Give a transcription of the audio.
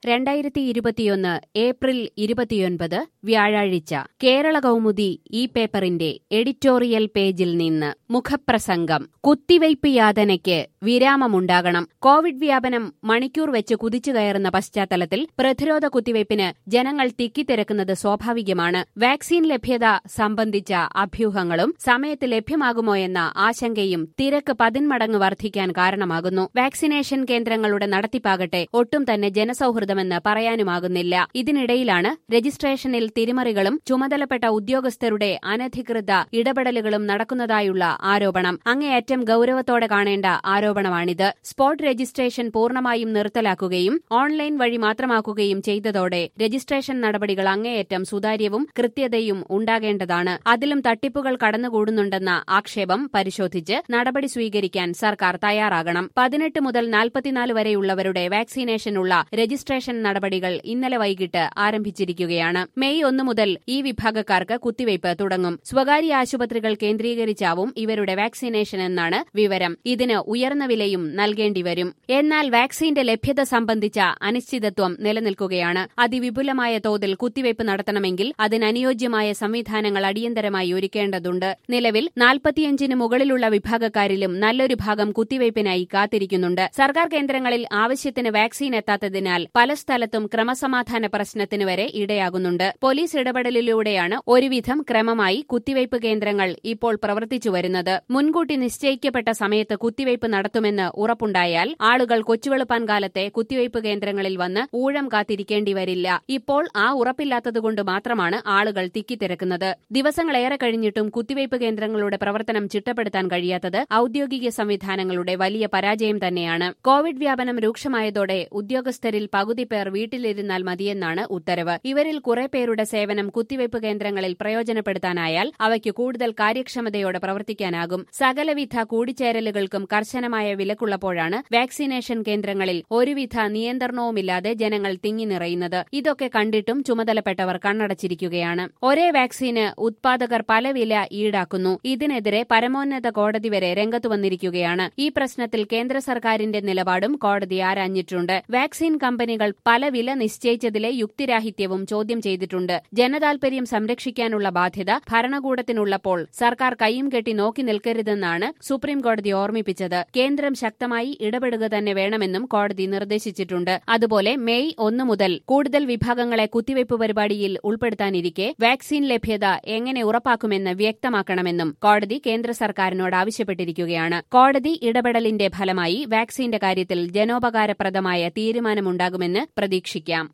രണ്ടായിരത്തി ഇരുപത്തിയൊന്ന് ഏപ്രിൽ ഇരുപത്തിയൊൻപത് വ്യാഴാഴ്ച കേരള കൗമുദി ഈ പേപ്പറിന്റെ എഡിറ്റോറിയൽ പേജിൽ നിന്ന് മുഖപ്രസംഗം കുത്തിവയ്പ് യാതനയ്ക്ക് വിരാമമുണ്ടാകണം കോവിഡ് വ്യാപനം മണിക്കൂർ വെച്ച് കുതിച്ചു കയറുന്ന പശ്ചാത്തലത്തിൽ പ്രതിരോധ കുത്തിവയ്പ്പിന് ജനങ്ങൾ തിക്കിത്തിരക്കുന്നത് സ്വാഭാവികമാണ് വാക്സിൻ ലഭ്യത സംബന്ധിച്ച അഭ്യൂഹങ്ങളും സമയത്ത് ലഭ്യമാകുമോ എന്ന ആശങ്കയും തിരക്ക് പതിന്മടങ്ങ് വർദ്ധിക്കാൻ കാരണമാകുന്നു വാക്സിനേഷൻ കേന്ദ്രങ്ങളുടെ നടത്തിപ്പാകട്ടെ ഒട്ടും തന്നെ ജനസൌഹൃദമെന്ന് പറയാനുമാകുന്നില്ല ഇതിനിടയിലാണ് രജിസ്ട്രേഷനിൽ തിരിമറികളും ചുമതലപ്പെട്ട ഉദ്യോഗസ്ഥരുടെ അനധികൃത ഇടപെടലുകളും നടക്കുന്നതായുള്ള ആരോപണം അങ്ങേയറ്റം ഗൌരവത്തോടെ കാണേണ്ട ആരോപണമാണിത് സ്പോട്ട് രജിസ്ട്രേഷൻ പൂർണ്ണമായും നിർത്തലാക്കുകയും ഓൺലൈൻ വഴി മാത്രമാക്കുകയും ചെയ്തതോടെ രജിസ്ട്രേഷൻ നടപടികൾ അങ്ങേയറ്റം സുതാര്യവും കൃത്യതയും ഉണ്ടാകേണ്ടതാണ് അതിലും തട്ടിപ്പുകൾ കടന്നുകൂടുന്നുണ്ടെന്ന ആക്ഷേപം പരിശോധിച്ച് നടപടി സ്വീകരിക്കാൻ സർക്കാർ തയ്യാറാകണം പതിനെട്ട് മുതൽ നാൽപ്പത്തിനാല് വരെയുള്ളവരുടെ വാക്സിനേഷനുള്ള രജിസ്ട്രേഷൻ നടപടികൾ ഇന്നലെ വൈകിട്ട് ആരംഭിച്ചിരിക്കുകയാണ് മെയ് ഒന്ന് മുതൽ ഈ വിഭാഗക്കാർക്ക് കുത്തിവയ്പ് തുടങ്ങും സ്വകാര്യ ആശുപത്രികൾ കേന്ദ്രീകരിച്ചാവും ഇവരുടെ വാക്സിനേഷൻ എന്നാണ് വിവരം ഇതിന് ഉയർന്ന വിലയും നൽകേണ്ടി വരും എന്നാൽ വാക്സിന്റെ ലഭ്യത സംബന്ധിച്ച അനിശ്ചിതത്വം നിലനിൽക്കുകയാണ് അതിവിപുലമായ തോതിൽ കുത്തിവയ്പ് നടത്തണമെങ്കിൽ അതിനനുയോജ്യമായ സംവിധാനങ്ങൾ അടിയന്തരമായി ഒരുക്കേണ്ടതുണ്ട് നിലവിൽ നാൽപ്പത്തിയഞ്ചിന് മുകളിലുള്ള വിഭാഗക്കാരിലും നല്ലൊരു ഭാഗം കുത്തിവയ്പിനായി കാത്തിരിക്കുന്നുണ്ട് സർക്കാർ കേന്ദ്രങ്ങളിൽ ആവശ്യത്തിന് വാക്സിൻ എത്താത്തതിനാൽ പല സ്ഥലത്തും ക്രമസമാധാന പ്രശ്നത്തിന് വരെ ഇടയാകുന്നുണ്ട് പോലീസ് ഇടപെടലിലൂടെയാണ് ഒരുവിധം ക്രമമായി കുത്തിവയ്പ് കേന്ദ്രങ്ങൾ ഇപ്പോൾ പ്രവർത്തിച്ചു വരുന്നത് മുൻകൂട്ടി നിശ്ചയിക്കപ്പെട്ട സമയത്ത് കുത്തിവയ്പ് നടത്തുമെന്ന് ഉറപ്പുണ്ടായാൽ ആളുകൾ കൊച്ചുവെളുപ്പാൻ കാലത്തെ കുത്തിവയ്പ് കേന്ദ്രങ്ങളിൽ വന്ന് ഊഴം കാത്തിരിക്കേണ്ടി വരില്ല ഇപ്പോൾ ആ ഉറപ്പില്ലാത്തതുകൊണ്ട് മാത്രമാണ് ആളുകൾ തിക്കിത്തിരക്കുന്നത് ദിവസങ്ങളേറെ കഴിഞ്ഞിട്ടും കുത്തിവയ്പ് കേന്ദ്രങ്ങളുടെ പ്രവർത്തനം ചിട്ടപ്പെടുത്താൻ കഴിയാത്തത് ഔദ്യോഗിക സംവിധാനങ്ങളുടെ വലിയ പരാജയം തന്നെയാണ് കോവിഡ് വ്യാപനം രൂക്ഷമായതോടെ ഉദ്യോഗസ്ഥരിൽ പകുതി പേർ വീട്ടിലിരുന്നാൽ മതിയെന്നാണ് ഉത്തരവ് ഇവരിൽ കുറെ പേരുടെ സേവനം കുത്തിവയ്പ് കേന്ദ്രങ്ങളിൽ പ്രയോജനപ്പെടുത്താനായാൽ അവയ്ക്ക് കൂടുതൽ കാര്യക്ഷമതയോടെ പ്രവർത്തിക്കാനാകും സകലവിധ കൂടിച്ചേരലുകൾക്കും കർശനമായ വിലക്കുള്ളപ്പോഴാണ് വാക്സിനേഷൻ കേന്ദ്രങ്ങളിൽ ഒരുവിധ നിയന്ത്രണവുമില്ലാതെ ജനങ്ങൾ തിങ്ങി നിറയുന്നത് ഇതൊക്കെ കണ്ടിട്ടും ചുമതലപ്പെട്ടവർ കണ്ണടച്ചിരിക്കുകയാണ് ഒരേ വാക്സിന് ഉത്പാദകർ പല വില ഈടാക്കുന്നു ഇതിനെതിരെ പരമോന്നത കോടതി വരെ രംഗത്തു വന്നിരിക്കുകയാണ് ഈ പ്രശ്നത്തിൽ കേന്ദ്ര സർക്കാരിന്റെ നിലപാടും കോടതി ആരാഞ്ഞിട്ടുണ്ട് വാക്സിൻ കമ്പനികൾ പല വില നിശ്ചയിച്ചതിലെ യുക്തിരാഹിത്യവും ചോദ്യം ചെയ്തിട്ടുണ്ട് ജനതാൽപര്യം സംരക്ഷിക്കാനുള്ള ബാധ്യത ഭരണകൂടത്തിനുള്ളപ്പോൾ സർക്കാർ കൈയും കെട്ടി നോക്കി നിൽക്കരുതെന്നാണ് സുപ്രീം കോടതി ഓർമ്മിപ്പിച്ചത് കേന്ദ്രം ശക്തമായി ഇടപെടുക തന്നെ വേണമെന്നും കോടതി നിർദ്ദേശിച്ചിട്ടുണ്ട് അതുപോലെ മെയ് ഒന്ന് മുതൽ കൂടുതൽ വിഭാഗങ്ങളെ കുത്തിവയ്പ് പരിപാടിയിൽ ഉൾപ്പെടുത്താനിരിക്കെ വാക്സിൻ ലഭ്യത എങ്ങനെ ഉറപ്പാക്കുമെന്ന് വ്യക്തമാക്കണമെന്നും കോടതി കേന്ദ്ര സർക്കാരിനോട് ആവശ്യപ്പെട്ടിരിക്കുകയാണ് കോടതി ഇടപെടലിന്റെ ഫലമായി വാക്സിന്റെ കാര്യത്തിൽ ജനോപകാരപ്രദമായ തീരുമാനമുണ്ടാകുമെന്ന് പ്രതീക്ഷിക്കാം